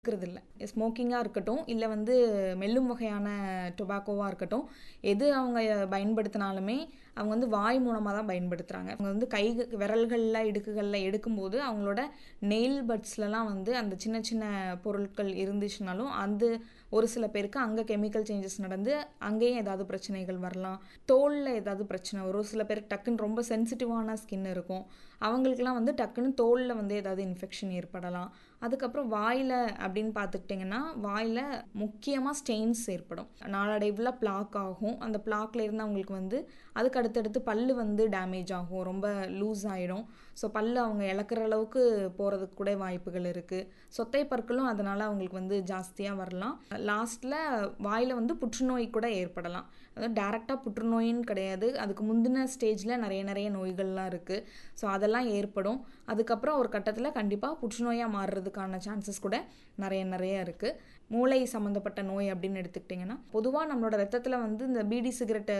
இருக்கிறதில்ல ஸ்மோக்கிங்காக இருக்கட்டும் இல்லை வந்து மெல்லும் வகையான டொபாக்கோவாக இருக்கட்டும் எது அவங்க பயன்படுத்தினாலுமே அவங்க வந்து வாய் மூலமாக தான் பயன்படுத்துகிறாங்க அவங்க வந்து கை விரல்களில் இடுக்குகளில் எடுக்கும்போது அவங்களோட நெயில் பட்ஸ்லலாம் வந்து அந்த சின்ன சின்ன பொருட்கள் இருந்துச்சுனாலும் அந்த ஒரு சில பேருக்கு அங்கே கெமிக்கல் சேஞ்சஸ் நடந்து அங்கேயும் ஏதாவது பிரச்சனைகள் வரலாம் தோலில் ஏதாவது பிரச்சனை வரும் சில பேருக்கு டக்குன்னு ரொம்ப சென்சிட்டிவான ஸ்கின் இருக்கும் அவங்களுக்குலாம் வந்து டக்குன்னு தோலில் வந்து ஏதாவது இன்ஃபெக்ஷன் ஏற்படலாம் அதுக்கப்புறம் வாயில் அப்படின்னு பார்த்துக்கிட்டிங்கன்னா வாயில் முக்கியமாக ஸ்டெயின்ஸ் ஏற்படும் நாளடைவில் பிளாக் ஆகும் அந்த பிளாக்ல இருந்து அவங்களுக்கு வந்து அதுக்கு அடுத்தடுத்து பல் வந்து டேமேஜ் ஆகும் ரொம்ப லூஸ் ஆகிடும் ஸோ பல் அவங்க இழக்கிற அளவுக்கு போகிறதுக்கு கூட வாய்ப்புகள் இருக்குது சொத்தை பற்களும் அதனால் அவங்களுக்கு வந்து ஜாஸ்தியாக வரலாம் லாஸ்ட்டில் வாயில் வந்து புற்றுநோய் கூட ஏற்படலாம் அதாவது டேரெக்டாக புற்றுநோயின்னு கிடையாது அதுக்கு முந்தின ஸ்டேஜில் நிறைய நிறைய நோய்கள்லாம் இருக்குது ஸோ அதெல்லாம் ஏற்படும் அதுக்கப்புறம் ஒரு கட்டத்தில் கண்டிப்பாக புற்றுநோயாக மாறுறதுக்கான சான்சஸ் கூட நிறைய நிறைய இருக்குது மூளை சம்மந்தப்பட்ட நோய் அப்படின்னு எடுத்துக்கிட்டிங்கன்னா பொதுவாக நம்மளோட ரத்தத்தில் வந்து இந்த பீடி சிகரெட்டை